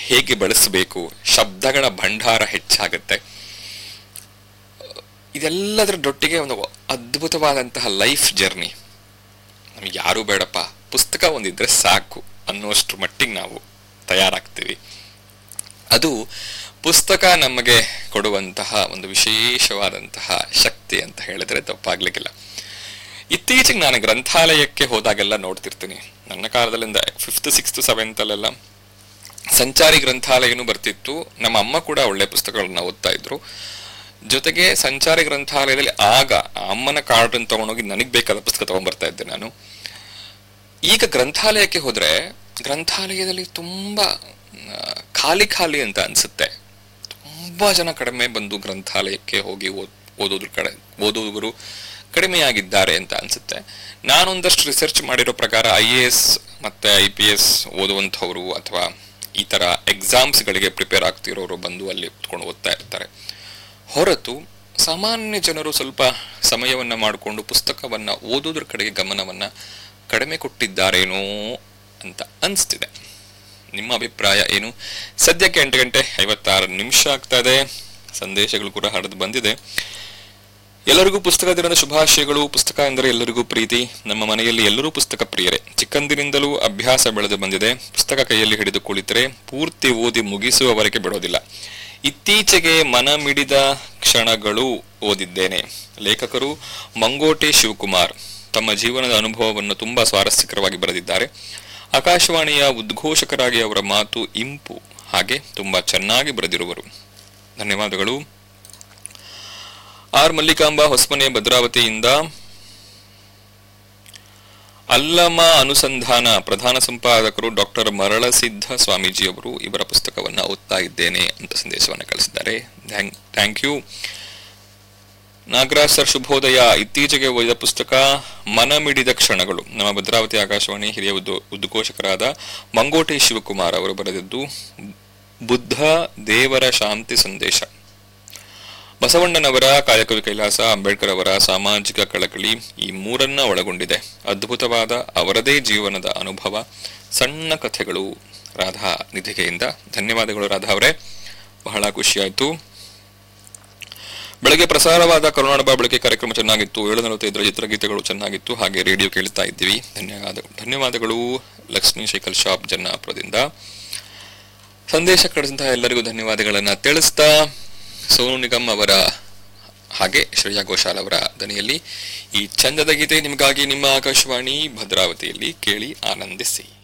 ಹೇಗೆ ಬಳಸಬೇಕು ಶಬ್ದಗಳ ಭಂಡಾರ ಹೆಚ್ಚಾಗುತ್ತೆ ಇದೆಲ್ಲದರೊಟ್ಟಿಗೆ ಒಂದು ಅದ್ಭುತವಾದಂತಹ ಲೈಫ್ ಜರ್ನಿ ನಮಗೆ ಯಾರೂ ಬೇಡಪ್ಪ ಪುಸ್ತಕ ಒಂದಿದ್ರೆ ಸಾಕು ಅನ್ನುವಷ್ಟು ಮಟ್ಟಿಗೆ ನಾವು ತಯಾರಾಗ್ತೀವಿ ಅದು ಪುಸ್ತಕ ನಮಗೆ ಕೊಡುವಂತಹ ಒಂದು ವಿಶೇಷವಾದಂತಹ ಶಕ್ತಿ ಅಂತ ಹೇಳಿದ್ರೆ ತಪ್ಪಾಗ್ಲಿಕ್ಕಿಲ್ಲ ಇತ್ತೀಚೆಗೆ ನಾನು ಗ್ರಂಥಾಲಯಕ್ಕೆ ಹೋದಾಗೆಲ್ಲ ನೋಡ್ತಿರ್ತೀನಿ ನನ್ನ ಕಾಲದಲ್ಲಿಂದ ಫಿಫ್ತ್ ಸಿಕ್ಸ್ತ್ ಸೆವೆಂತ್ ಅಲ್ಲೆಲ್ಲ ಸಂಚಾರಿ ಗ್ರಂಥಾಲಯನೂ ಬರ್ತಿತ್ತು ನಮ್ಮ ಅಮ್ಮ ಕೂಡ ಒಳ್ಳೆ ಪುಸ್ತಕಗಳನ್ನ ಓದ್ತಾ ಇದ್ರು ಜೊತೆಗೆ ಸಂಚಾರಿ ಗ್ರಂಥಾಲಯದಲ್ಲಿ ಆಗ ಆ ಅಮ್ಮನ ಕಾರ್ಡ್ ಅನ್ನು ತಗೊಂಡೋಗಿ ನನಗೆ ಬೇಕಾದ ಪುಸ್ತಕ ತಗೊಂಡ್ಬರ್ತಾ ಇದ್ದೆ ನಾನು ಈಗ ಗ್ರಂಥಾಲಯಕ್ಕೆ ಹೋದ್ರೆ ಗ್ರಂಥಾಲಯದಲ್ಲಿ ತುಂಬಾ ಆ, ಖಾಲಿ ಖಾಲಿ ಅಂತ ಅನ್ಸುತ್ತೆ ತುಂಬಾ ಜನ ಕಡಿಮೆ ಬಂದು ಗ್ರಂಥಾಲಯಕ್ಕೆ ಹೋಗಿ ಓದ್ ಓದೋದ್ರ ಕಡೆ ಓದುಗರು ಕಡಿಮೆಯಾಗಿದ್ದಾರೆ ಅಂತ ಅನ್ಸುತ್ತೆ ನಾನೊಂದಷ್ಟು ರಿಸರ್ಚ್ ಮಾಡಿರೋ ಪ್ರಕಾರ ಐ ಎ ಎಸ್ ಮತ್ತೆ ಐ ಪಿ ಎಸ್ ಓದುವಂಥವ್ರು ಅಥವಾ ಈ ತರ ಎಕ್ಸಾಮ್ಸ್ಗಳಿಗೆ ಪ್ರಿಪೇರ್ ಆಗ್ತಿರೋರು ಬಂದು ಅಲ್ಲಿ ಕುತ್ಕೊಂಡು ಓದ್ತಾ ಇರ್ತಾರೆ ಹೊರತು ಸಾಮಾನ್ಯ ಜನರು ಸ್ವಲ್ಪ ಸಮಯವನ್ನ ಮಾಡಿಕೊಂಡು ಪುಸ್ತಕವನ್ನ ಓದೋದ್ರ ಕಡೆಗೆ ಗಮನವನ್ನ ಕಡಿಮೆ ಕೊಟ್ಟಿದ್ದಾರೇನೋ ಅಂತ ಅನಿಸ್ತಿದೆ ನಿಮ್ಮ ಅಭಿಪ್ರಾಯ ಏನು ಸದ್ಯಕ್ಕೆ ಎಂಟು ಗಂಟೆ ಐವತ್ತಾರು ನಿಮಿಷ ಆಗ್ತಾ ಇದೆ ಸಂದೇಶಗಳು ಕೂಡ ಹರಿದು ಬಂದಿದೆ ಎಲ್ಲರಿಗೂ ಪುಸ್ತಕ ದಿನದ ಶುಭಾಶಯಗಳು ಪುಸ್ತಕ ಎಂದರೆ ಎಲ್ಲರಿಗೂ ಪ್ರೀತಿ ನಮ್ಮ ಮನೆಯಲ್ಲಿ ಎಲ್ಲರೂ ಪುಸ್ತಕ ಪ್ರಿಯರೇ ಚಿಕ್ಕಂದಿನಿಂದಲೂ ಅಭ್ಯಾಸ ಬೆಳೆದು ಬಂದಿದೆ ಪುಸ್ತಕ ಕೈಯಲ್ಲಿ ಹಿಡಿದು ಕುಳಿತರೆ ಪೂರ್ತಿ ಓದಿ ಮುಗಿಸುವವರೆಗೆ ಬಿಡೋದಿಲ್ಲ ಇತ್ತೀಚೆಗೆ ಮನ ಮಿಡಿದ ಕ್ಷಣಗಳು ಓದಿದ್ದೇನೆ ಲೇಖಕರು ಮಂಗೋಟೆ ಶಿವಕುಮಾರ್ ತಮ್ಮ ಜೀವನದ ಅನುಭವವನ್ನು ತುಂಬಾ ಸ್ವಾರಸ್ಯಕರವಾಗಿ ಬರೆದಿದ್ದಾರೆ ಆಕಾಶವಾಣಿಯ ಉದ್ಘೋಷಕರಾಗಿ ಅವರ ಮಾತು ಇಂಪು ಹಾಗೆ ತುಂಬಾ ಚೆನ್ನಾಗಿ ಬರೆದಿರುವರು ಧನ್ಯವಾದಗಳು ಆರ್ ಮಲ್ಲಿಕಾಂಬ ಹೊಸಮನೆ ಭದ್ರಾವತಿಯಿಂದ ಅಲ್ಲಮ ಅನುಸಂಧಾನ ಪ್ರಧಾನ ಸಂಪಾದಕರು ಡಾಕ್ಟರ್ ಮರಳಸಿದ್ಧ ಸ್ವಾಮೀಜಿಯವರು ಇವರ ಪುಸ್ತಕವನ್ನ ಓದ್ತಾ ಇದ್ದೇನೆ ಅಂತ ಸಂದೇಶವನ್ನು ಕಳಿಸಿದ್ದಾರೆ ಥ್ಯಾಂಕ್ ಯು ನಾಗರಾಜ್ ಸರ್ ಶುಭೋದಯ ಇತ್ತೀಚೆಗೆ ಓದಿದ ಪುಸ್ತಕ ಮನಮಿಡಿದ ಕ್ಷಣಗಳು ನಮ್ಮ ಭದ್ರಾವತಿ ಆಕಾಶವಾಣಿ ಹಿರಿಯ ಉದ್ದು- ಉದ್ಘೋಷಕರಾದ ಮಂಗೋಟೆ ಶಿವಕುಮಾರ್ ಅವರು ಬರೆದಿದ್ದು ಬುದ್ಧ ದೇವರ ಶಾಂತಿ ಸಂದೇಶ ಬಸವಣ್ಣನವರ ಕಾಯಕವಿ ಕೈಲಾಸ ಅಂಬೇಡ್ಕರ್ ಅವರ ಸಾಮಾಜಿಕ ಕಳಕಳಿ ಈ ಮೂರನ್ನ ಒಳಗೊಂಡಿದೆ ಅದ್ಭುತವಾದ ಅವರದೇ ಜೀವನದ ಅನುಭವ ಸಣ್ಣ ಕಥೆಗಳು ರಾಧಾ ನಿಧಿಗೆಯಿಂದ ಧನ್ಯವಾದಗಳು ರಾಧಾ ಅವರೇ ಬಹಳ ಖುಷಿಯಾಯಿತು ಬೆಳಗ್ಗೆ ಪ್ರಸಾರವಾದ ಕರುನಾಡ ಬೆಳಗ್ಗೆ ಕಾರ್ಯಕ್ರಮ ಚೆನ್ನಾಗಿತ್ತು ಏಳು ನಲವತ್ತೈದರ ಚಿತ್ರಗೀತೆಗಳು ಚೆನ್ನಾಗಿತ್ತು ಹಾಗೆ ರೇಡಿಯೋ ಕೇಳ್ತಾ ಇದ್ದೀವಿ ಧನ್ಯವಾದ ಧನ್ಯವಾದಗಳು ಲಕ್ಷ್ಮೀ ಶೇಖಲ್ ಶಾಪ್ ಜನ್ನಾಪುರದಿಂದ ಸಂದೇಶ ಕಳಿಸಿದಂತಹ ಎಲ್ಲರಿಗೂ ಧನ್ಯವಾದಗಳನ್ನ ತಿಳಿಸ್ತಾ ಸೋನು ನಿಗಮ್ ಅವರ ಹಾಗೆ ಶ್ರೇಯಾ ಘೋಷಾಲ್ ಅವರ ದನಿಯಲ್ಲಿ ಈ ಚಂದದ ಗೀತೆ ನಿಮಗಾಗಿ ನಿಮ್ಮ ಆಕಾಶವಾಣಿ ಭದ್ರಾವತಿಯಲ್ಲಿ ಕೇಳಿ ಆನಂದಿಸಿ